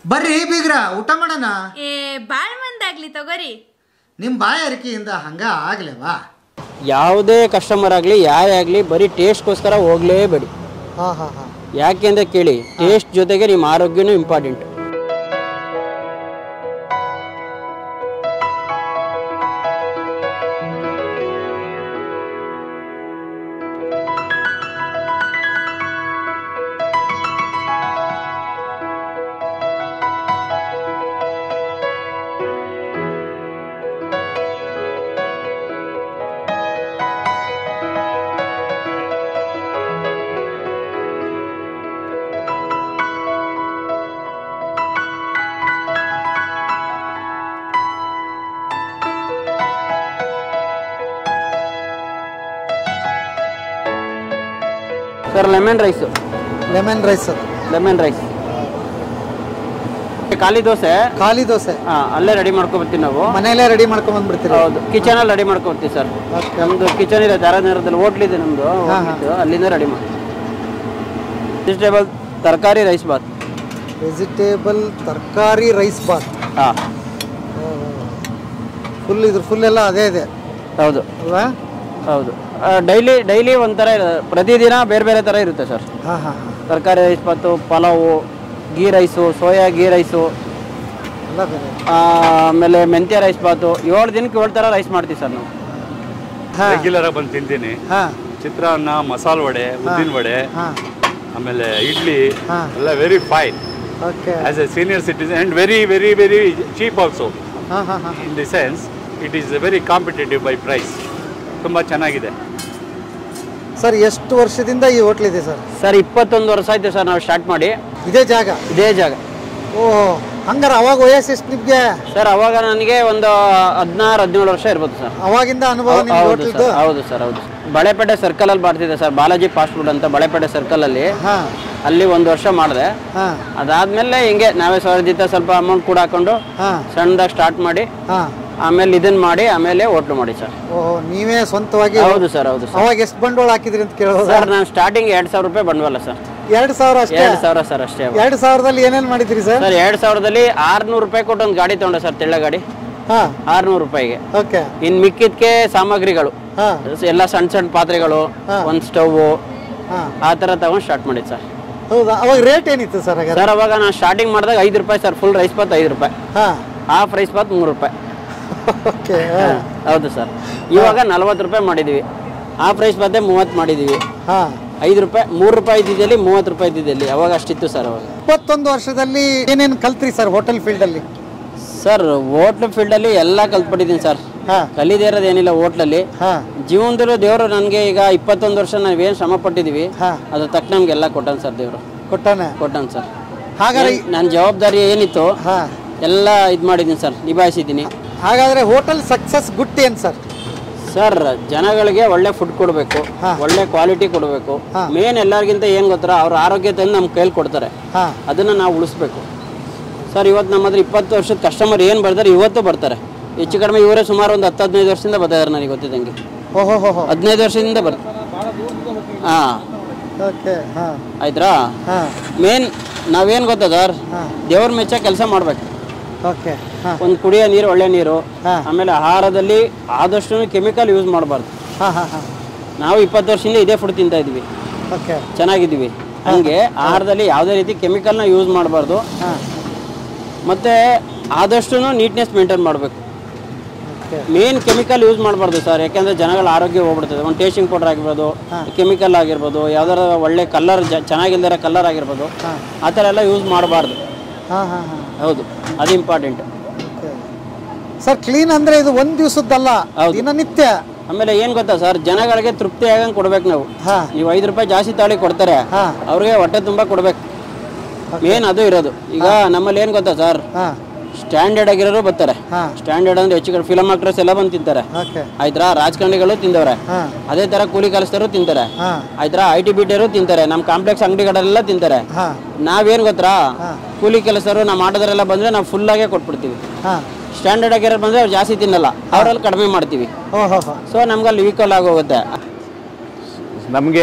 ಬರ್ರಿ ಬೀಗ್ರ ಊಟ ಮಾಡೋಣ ಏ ಬಾಳ್ ಮಂದಾಗ್ಲಿ ತಗೋರಿ ನಿಮ್ಮ ಬಾಯಾರಿಕೆಯಿಂದ ಹಂಗ ಆಗ್ಲೇವಾ ಯಾವುದೇ ಕಸ್ಟಮರ್ ಆಗಲಿ ಯಾರೇ ಆಗಲಿ ಬರೀ ಟೇಸ್ಟ್ಗೋಸ್ಕರ ಹೋಗಲೇಬೇಡಿ ಹಾ ಹಾ ಹಾ ಯಾಕೆ ಅಂತ ಕೇಳಿ ಟೇಸ್ಟ್ ಜೊತೆಗೆ ನಿಮ್ಮ ಆರೋಗ್ಯನೂ important sir lemon rice lemon rice lemon rice ಖಾಲಿ ದೋಸೆ ಖಾಲಿ ದೋಸೆ ಹಾಂ ಅಲ್ಲೇ ರೆಡಿ ಮಾಡ್ಕೊಬರ್ತೀವಿ ನಾವು ಮನೆಯಲ್ಲೇ ರೆಡಿ ಮಾಡ್ಕೊಂಡ್ ಬಂದ್ಬಿಡ್ತೀರಿ ಹೌದು ಕಿಚನಲ್ಲಿ ರೆಡಿ ಮಾಡ್ಕೊಡ್ತೀವಿ ಸರ್ ನಮ್ಮದು ಕಿಚನ್ ಇದೆ ಧಾರಾನಗರದಲ್ಲಿ ಹೋಟ್ಲ್ ಇದೆ ನಮ್ಮದು ಹಾ, ಹಾ. ಅಲ್ಲಿಂದ ರೆಡಿ ಮಾಡಿ ವೆಜಿಟೇಬಲ್ ತರಕಾರಿ ರೈಸ್ ಬಾತ್ ವೆಜಿಟೇಬಲ್ ತರಕಾರಿ ರೈಸ್ ಬಾತ್ ಹಾಂ ಫುಲ್ ಇದ್ರ ಫುಲ್ ಎಲ್ಲ ಅದೇ ಇದೆ ಹೌದು ಅಲ್ವಾ ಹೌದು ಡೈಲಿ ಡೈಲಿ ಒಂಥರ ಇದೆ. ಪ್ರತಿದಿನ ಬೇರೆ ಬೇರೆ ಥರ ಇರುತ್ತೆ ಸರ್ ಹಾ ಹಾ ಹಾ ತರಕಾರಿ rice bath pulao ghee rice soya ghee rice ಎಲ್ಲ ಬೇರೆ ಆಮೇಲೆ ಮೆಂತ್ಯ ರೈಸ್ ಬಾತು ಏಳು ದಿನಕ್ಕೆ ಏಳು ಥರ ರೈಸ್ ಮಾಡ್ತೀವಿ ಸರ್ ನಾವು ಹಾ ರೆಗ್ಯುಲರ್ ಆಗಿ ಬಂದು ತಿಂತೀನಿ ಹಾ ಚಿತ್ರಾನ್ನ ಮಸಾಲ ವಡೆ ಉದ್ದಿನ ವಡೆ ಹಾ ಆಮೇಲೆ ಇಡ್ಲಿ ಹಾ. ಎಲ್ಲ very fine okay as a senior citizen and very very very cheap also ಹಾ ಹಾ ಹಾ in the sense it is very competitive by price ತುಂಬ ಚೆನ್ನಾಗಿದೆ ಸರ್ ಎಷ್ಟು ವರ್ಷದಿಂದ ಈ ಹೋಟ್ಲ್ ಇದೆ ಸರ್ ಸರ್ ಇಪ್ಪತ್ತೊಂದು ವರ್ಷ ಆಯ್ತು ಸರ್ ನಾವು ಸ್ಟಾರ್ಟ್ ಮಾಡಿ ಇದೇ ಜಾಗ ಇದೇ ಜಾಗ ಓಹೋ ಹಂಗಾರೆ ಅವಾಗ ವಯಸ್ಸು ಎಷ್ಟು ನಿಮ್ಗೆ ಸರ್ ಅವಾಗ ನನಗೆ ಒಂದು ಹದಿನಾರು ಹದಿನೇಳು ವರ್ಷ ಇರ್ಬೋದು ಸರ್ ಅವಾಗಿಂದ ಅನುಭವ ನಿಮ್ಗೆ ಹೌದು ಹೋಟ್ಲ್ದು ಸರ್ ಹೌದು ಸರ್ ಹೌದು ಬಳೆಪೇಟೆ ಸರ್ಕಲ್ ಅಲ್ಲಿ ಮಾಡ್ತಿದ್ದೆ ಸರ್ ಬಾಲಾಜಿ ಫಾಸ್ಟ್ ಫುಡ್ ಅಂತ ಬಳೆಪೇಟೆ ಸರ್ಕಲ್ ಅಲ್ಲಿ ಹಾ ಅಲ್ಲಿ ಒಂದು ವರ್ಷ ಮಾಡಿದೆ ಹಾ ಅದಾದ್ಮೇಲೆ ಹಿಂಗೆ ನಾವೇ ಸಾವಿರ ಜೊತೆ ಸ್ವಲ್ಪ ಅಮೌಂಟ್ ಕೂಡ ಹಾಕೊಂಡು ಹಾ ಸಣ್ಣದಾಗಿ ಸ್ಟಾರ್ಟ್ ಮಾಡಿ ಹಾ ಆಮೇಲೆ ಇದನ್ನ ಮಾಡಿ ಆಮೇಲೆ ಹೋಟ್ಲು ಮಾಡಿ ಸರ್ ಓಹೋ ನೀವೇ ಸ್ವಂತವಾಗಿ ಹೌದು ಸರ್ ಹೌದು ಸರ್ ಅವಾಗ ಎಷ್ಟು ಬಂಡವಾಳ ಹಾಕಿದ್ರಿ ಅಂತ ಕೇಳೋದು ಸರ್ ನಾನು ಸ್ಟಾರ್ಟಿಂಗ್ ಎರಡು ಸಾವಿರ ರೂಪಾಯಿ ಬಂಡವಾಳ ಸರ್ ಎರಡು ಸಾವಿರ ಅಷ್ಟೇ ಎರಡು ಸಾವಿರ ಸರ್ ಅಷ್ಟೇ ಎರಡು ಸಾವಿರದಲ್ಲಿ ಏನೇನ್ ಮಾಡಿದ್ರಿ ಸರ್ ಸರ್ ಎರಡು ಸಾವಿರದಲ್ಲಿ ಆರ್ನೂರು ರೂಪಾಯಿ ಕೊಟ್ಟು ಒಂದು ಗಾಡಿ ತಗೊಂಡೆ ಸರ್ ತೆಳ್ಳ ಗಾಡಿ ಹಾ ಆರ್ನೂರು ರೂಪಾಯಿಗೆ ಓಕೆ ಇನ್ನು ಮಿಕ್ಕಿದ್ಕೆ ಸಾಮಗ್ರಿಗಳು ಹಾ ಎಲ್ಲ ಸಣ್ಣ ಸಣ್ಣ ಪಾತ್ರೆಗಳು ಹಾ. ಒಂದು ಸ್ಟವ್ ಹಾ ಆ ಥರ ತಗೊಂಡು ಸ್ಟಾರ್ಟ್ ಮಾಡಿದ್ದು ಸರ್ ಹೌದಾ ಅವಾಗ ರೇಟ್ ಏನಿತ್ತು ಸರ್ ಹಾಗಾದ್ರೆ ಸರ್ ಅವಾಗ ನಾನು ಸ್ಟಾರ್ಟಿಂಗ್ ಮಾಡಿದಾಗ ಐದು ರೂಪಾಯಿ ಸರ್ ಫುಲ್ ರೈಸ್ ಬಾತ್ ಐದು ರೂಪಾಯಿ ಹಾ ಹಾಫ್ ರೈಸ್ ಬಾತ್ ಮೂರು ರೂಪಾಯಿ ಓಕೆ ಹೌದು ಸರ್ ಇವಾಗ ನಲ್ವತ್ತು ರೂಪಾಯಿ ಮಾಡಿದ್ದೀವಿ ಹಾಫ್ ರೈಸ್ ಬಾತೆ ಮೂವತ್ತು ಮಾಡಿದ್ದೀವಿ ಹಾ ಐದು ರೂಪಾಯಿ ಮೂರು ರೂಪಾಯಿ ಇದ್ದಿದ್ದಲ್ಲಿ ಮೂವತ್ತು ರೂಪಾಯಿ ಇದ್ದಿದ್ದಲ್ಲಿ ಅವಾಗ ಅಷ್ಟಿತ್ತು ಸರ್ ಅವಾಗ ಇಪ್ಪತ್ತೊಂದು ವರ್ಷದಲ್ಲಿ ಏನೇನು ಕಲ್ತ್ರಿ ಸರ್ ಹೋಟೆಲ್ ಫೀಲ್ಡ್ ಅಲ್ಲಿ ಸರ್ ಹೋಟ್ಲ್ ಫೀಲ್ಡಲ್ಲಿ ಎಲ್ಲ ಕಲ್ತ್ಬಿಟ್ಟಿದ್ದೀನಿ ಸರ್ ಹಾ ಕಲಿದೇ ಇರೋದು ಏನಿಲ್ಲ ಹೋಟ್ಲಲ್ಲಿ ಹಾ ಜೀವನದಲ್ಲೂ ದೇವರು ನನಗೆ ಈಗ ಇಪ್ಪತ್ತೊಂದು ವರ್ಷ ನಾವೇನು ಶ್ರಮ ಪಟ್ಟಿದ್ದೀವಿ ಹಾ ಅದ್ರ ತಕ್ಕ ನಮಗೆಲ್ಲ ಕೊಟ್ಟಾನ ಸರ್ ದೇವರು ಕೊಟ್ಟಾನೆ ಕೊಟ್ಟಾನ ಸರ್ ಹಾಗಾದ್ರೆ ನನ್ನ ಜವಾಬ್ದಾರಿ ಏನಿತ್ತು ಹಾ ಎಲ್ಲ ಇದು ಮಾಡಿದ್ದೀನಿ ಸರ್ ನಿಭಾಯಿಸಿದ್ದೀನಿ ಹಾಗಾದ್ರೆ ಹೋಟೆಲ್ ಸಕ್ಸಸ್ ಗುಟ್ ಏನ್ ಸರ್ ಸರ್ ಜನಗಳಿಗೆ ಒಳ್ಳೆ ಫುಡ್ ಕೊಡಬೇಕು ಹಾ. ಒಳ್ಳೆ ಕ್ವಾಲಿಟಿ ಕೊಡಬೇಕು ಹಾ. ಮೇನ್ ಎಲ್ಲರಿಗಿಂತ ಏನು ಗೊತ್ತರ ಅವ್ರ ಆರೋಗ್ಯ ತಂದು ನಮ್ಮ ಕೈಲಿ ಕೊಡ್ತಾರೆ ಹಾ ಅದನ್ನು ನಾವು ಉಳಿಸ್ಬೇಕು ಸರ್ ಇವತ್ತು ನಮ್ಮ ಹತ್ರ ಇಪ್ಪತ್ತು ವರ್ಷದ ಕಸ್ಟಮರ್ ಏನು ಬರ್ತಾರೆ ಇವತ್ತು ಬರ್ತಾರೆ ಹೆಚ್ಚು ಕಡಿಮೆ ಇವರೇ ಸುಮಾರು ಒಂದು ಹತ್ತು ಹದಿನೈದು ವರ್ಷದಿಂದ ಬರ್ತಿದ್ದಾರೆ ನನಗೆ ಗೊತ್ತಿದ್ದಂಗೆ ಓಹೋ ಹೋ ಹೋ ಹದಿನೈದು ವರ್ಷದಿಂದ ಬರ್ತಾರೆ ಹಾಂ ಓಕೆ ಹಾ ಆಯ್ತಾ ಹಾ ಮೇನ್ ನಾವೇನು ಗೊತ್ತಾ ಸರ್ ಹಾ ದೇವ್ರ ಮೆಚ್ಚ ಕೆಲಸ ಮಾಡಬೇಕು ಓಕೆ ಹಾ ಒಂದು ಕುಡಿಯೋ ನೀರು ಒಳ್ಳೆ ನೀರು ಹಾ. ಆಮೇಲೆ ಆಹಾರದಲ್ಲಿ ಆದಷ್ಟು ಕೆಮಿಕಲ್ ಯೂಸ್ ಮಾಡಬಾರ್ದು ಹಾ ಹಾ ಹಾ ನಾವು ಇಪ್ಪತ್ತು ವರ್ಷದಿಂದ ಇದೇ ಫುಡ್ ತಿಂತಾ ಇದ್ವಿ ಓಕೆ ಚೆನ್ನಾಗಿದ್ದೀವಿ ಹಂಗೆ ಆಹಾರದಲ್ಲಿ ಯಾವುದೇ ರೀತಿ ಕೆಮಿಕಲ್ನ ಯೂಸ್ ಮಾಡಬಾರ್ದು ಹಾ ಮತ್ತು ಆದಷ್ಟು ನೀಟ್ನೆಸ್ ಮೇಂಟೈನ್ ಮಾಡಬೇಕು ಓಕೆ ಮೇನ್ ಕೆಮಿಕಲ್ ಯೂಸ್ ಮಾಡಬಾರ್ದು ಸರ್ ಯಾಕೆಂದರೆ ಜನಗಳ ಆರೋಗ್ಯ ಹೋಗ್ಬಿಡ್ತದೆ ಒಂದು ಟೇಸ್ಟಿಂಗ್ ಪೌಡರ್ ಆಗಿರ್ಬೋದು ಕೆಮಿಕಲ್ ಆಗಿರ್ಬೋದು ಯಾವ್ದಾರ ಒಳ್ಳೆ ಕಲರ್ ಚೆನ್ನಾಗಿಲ್ದಿರೋ ಕಲರ್ ಆಗಿರ್ಬೋದು ಹಾ ಆ ಥರ ಎಲ್ಲ ಯೂಸ್ ಮಾಡಬಾರ್ದು ಹಾ ಹಾ ಹಾ ಹೌದು ಅದು ಇಂಪಾರ್ಟೆಂಟ್ ಓಕೆ ಸರ್ ಕ್ಲೀನ್ ಅಂದ್ರೆ ಇದು ಒಂದ್ ದಿವಸದ್ದಲ್ಲ ಹೌದು. ದಿನನಿತ್ಯ ಆಮೇಲೆ ಏನು ಗೊತ್ತಾ ಸರ್ ಜನಗಳಿಗೆ ತೃಪ್ತಿ ಆಗಂಗೆ ಕೊಡ್ಬೇಕು ನಾವು ಹಾ ನೀವು ಐದು ರೂಪಾಯಿ ಜಾಸ್ತಿ ತಾಳಿ ಕೊಡ್ತಾರೆ ಹಾ ಅವ್ರಿಗೆ ಹೊಟ್ಟೆ ತುಂಬ ಕೊಡ್ಬೇಕು ಮೇನ್ ಅದು ಇರೋದು ಈಗ ನಮ್ಮಲ್ಲಿ ಏನು ಗೊತ್ತಾ ಸರ್ ಹಾ ಸ್ಟ್ಯಾಂಡರ್ಡ್ ಆಗಿರೋರು ಬರ್ತಾರೆ ಹಾ ಸ್ಟ್ಯಾಂಡರ್ಡ್ ಅಂದ್ರೆ ಹೆಚ್ಚು ಕಡೆ ಫಿಲಮ್ ಆಕ್ಟರ್ಸ್ ಎಲ್ಲ ಬಂದು ತಿಂತಾರೆ ಓಕೆ ಆಯ್ತಾ ರಾಜಕಾರಣಿಗಳು ತಿಂದವ್ರೆ ಹಾ ಅದೇ ತರ ಕೂಲಿ ಕೆಲಸದವರು ತಿಂತಾರೆ ಹಾ ಆಯ್ತಾ ಐ ಟಿ ಬಿಟಿಯರು ತಿಂತಾರೆ ನಮ್ಮ ಕಾಂಪ್ಲೆಕ್ಸ್ ಅಂಗಡಿಗಳೆಲ್ಲ ತಿಂತಾರೆ ಹಾ ನಾವೇನು ಗೊತ್ತಾ ಹಾ. ಕೂಲಿ ಕೆಲಸರು ನಮ್ಮ ಆಟೋದವರೆಲ್ಲ ಬಂದ್ರೆ ನಾವು ಫುಲ್ಲಾಗೆ ಕೊಟ್ಬಿಡ್ತೀವಿ ಹಾ ಸ್ಟ್ಯಾಂಡರ್ಡ್ ಆಗಿರೋರು ಬಂದ್ರೆ ಅವ್ರು ಜಾಸ್ತಿ ತಿನ್ನಲ್ಲ ಅವರಲ್ಲಿ ಕಡಿಮೆ ಮಾಡ್ತೀವಿ ಓ ಹೋ ಹೋ ಸೊ ನಮ್ಗೆ ಅಲ್ಲಿ ವೀಕಲ್ ಆಗೋಗುತ್ತೆ ನಮಗೆ